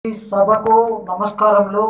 ఈ సభకు నమస్కారములు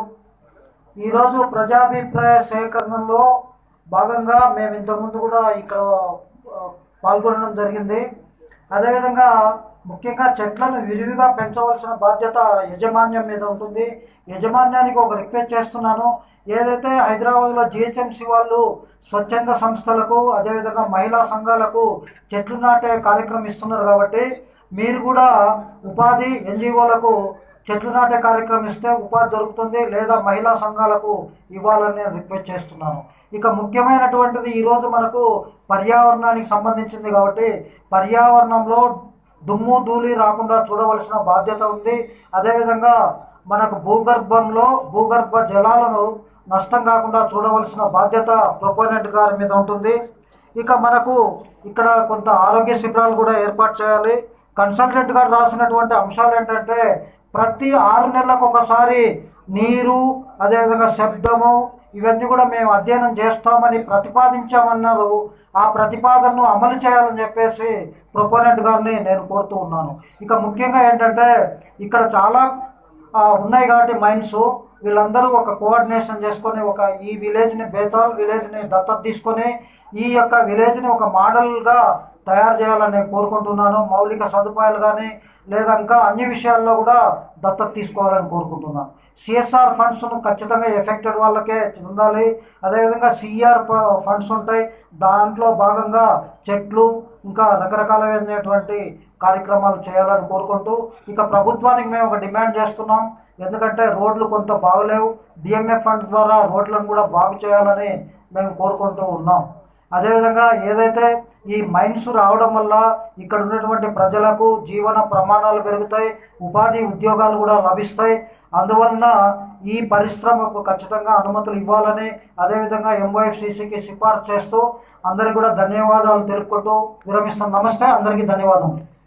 ఈరోజు ప్రజాభిప్రాయ సేకరణలో భాగంగా మేము ఇంతకుముందు కూడా ఇక్కడ ఆ, పాల్గొనడం జరిగింది అదేవిధంగా ముఖ్యంగా చెట్లను విరివిగా పెంచవలసిన బాధ్యత యజమాన్యం మీద ఉంటుంది యజమాన్యానికి ఒక రిక్వెస్ట్ చేస్తున్నాను ఏదైతే హైదరాబాద్లో జిహెచ్ఎంసీ వాళ్ళు స్వచ్ఛంద సంస్థలకు అదేవిధంగా మహిళా సంఘాలకు చెట్లు నాటే కార్యక్రమం ఇస్తున్నారు కాబట్టి మీరు కూడా ఉపాధి ఎన్జిఓలకు చెట్లు నాటే కార్యక్రమం ఇస్తే ఉపాధి దొరుకుతుంది లేదా మహిళా సంఘాలకు ఇవ్వాలని నేను రిక్వెస్ట్ చేస్తున్నాను ఇక ముఖ్యమైనటువంటిది ఈరోజు మనకు పర్యావరణానికి సంబంధించింది కాబట్టి పర్యావరణంలో దుమ్ము ధూళి రాకుండా చూడవలసిన బాధ్యత ఉంది అదేవిధంగా మనకు భూగర్భంలో భూగర్భ జలాలను నష్టం కాకుండా చూడవలసిన బాధ్యత ప్రొపోనెంట్ గారి మీద ఉంటుంది ఇక మనకు ఇక్కడ కొంత ఆరోగ్య శిబిరాలు కూడా ఏర్పాటు చేయాలి కన్సల్టెంట్ గారు రాసినటువంటి అంశాలు ఏంటంటే ప్రతి ఆరు నెలలకు ఒకసారి నీరు అదేవిధంగా శబ్దము ఇవన్నీ కూడా మేము అధ్యయనం చేస్తామని ప్రతిపాదించామన్నారు ఆ ప్రతిపాదనను అమలు చేయాలని చెప్పేసి ప్రొపోనెంట్ గారిని నేను కోరుతూ ఉన్నాను ఇక ముఖ్యంగా ఏంటంటే ఇక్కడ చాలా ఆ, ఉన్నాయి కాబట్టి మైన్స్ వీళ్ళందరూ ఒక కోఆర్డినేషన్ చేసుకొని ఒక ఈ విలేజ్ని బేతాల్ విలేజ్ని దత్తత తీసుకొని ఈ యొక్క విలేజ్ని ఒక మోడల్గా తయారు చేయాలని నేను కోరుకుంటున్నాను మౌలిక సదుపాయాలు కానీ లేదా ఇంకా అన్ని విషయాల్లో కూడా దత్తత తీసుకోవాలని కోరుకుంటున్నాను సిఎస్ఆర్ ఫండ్స్ను ఖచ్చితంగా ఎఫెక్టెడ్ వాళ్ళకే చెందాలి అదేవిధంగా సిఆర్ ఫండ్స్ ఉంటాయి దాంట్లో భాగంగా చెట్లు ఇంకా రకరకాలైనటువంటి కార్యక్రమాలు చేయాలని కోరుకుంటూ ఇక ప్రభుత్వానికి మేము ఒక డిమాండ్ చేస్తున్నాం ఎందుకంటే రోడ్లు కొంత బాగలేవు డిఎంఎఫ్ ఫండ్ ద్వారా రోడ్లను కూడా బాగు చేయాలని మేము కోరుకుంటూ ఉన్నాం అదేవిధంగా ఏదైతే ఈ మైన్స్ రావడం వల్ల ఇక్కడ ఉన్నటువంటి ప్రజలకు జీవన ప్రమాణాలు పెరుగుతాయి ఉపాధి ఉద్యోగాలు కూడా లభిస్తాయి అందువలన ఈ పరిశ్రమకు ఖచ్చితంగా అనుమతులు ఇవ్వాలని అదేవిధంగా ఎంఓఎఫ్సిసికి సిఫార్సు చేస్తూ అందరికీ కూడా ధన్యవాదాలు తెలుపుకుంటూ విరమిస్తాం నమస్తే అందరికీ ధన్యవాదాలు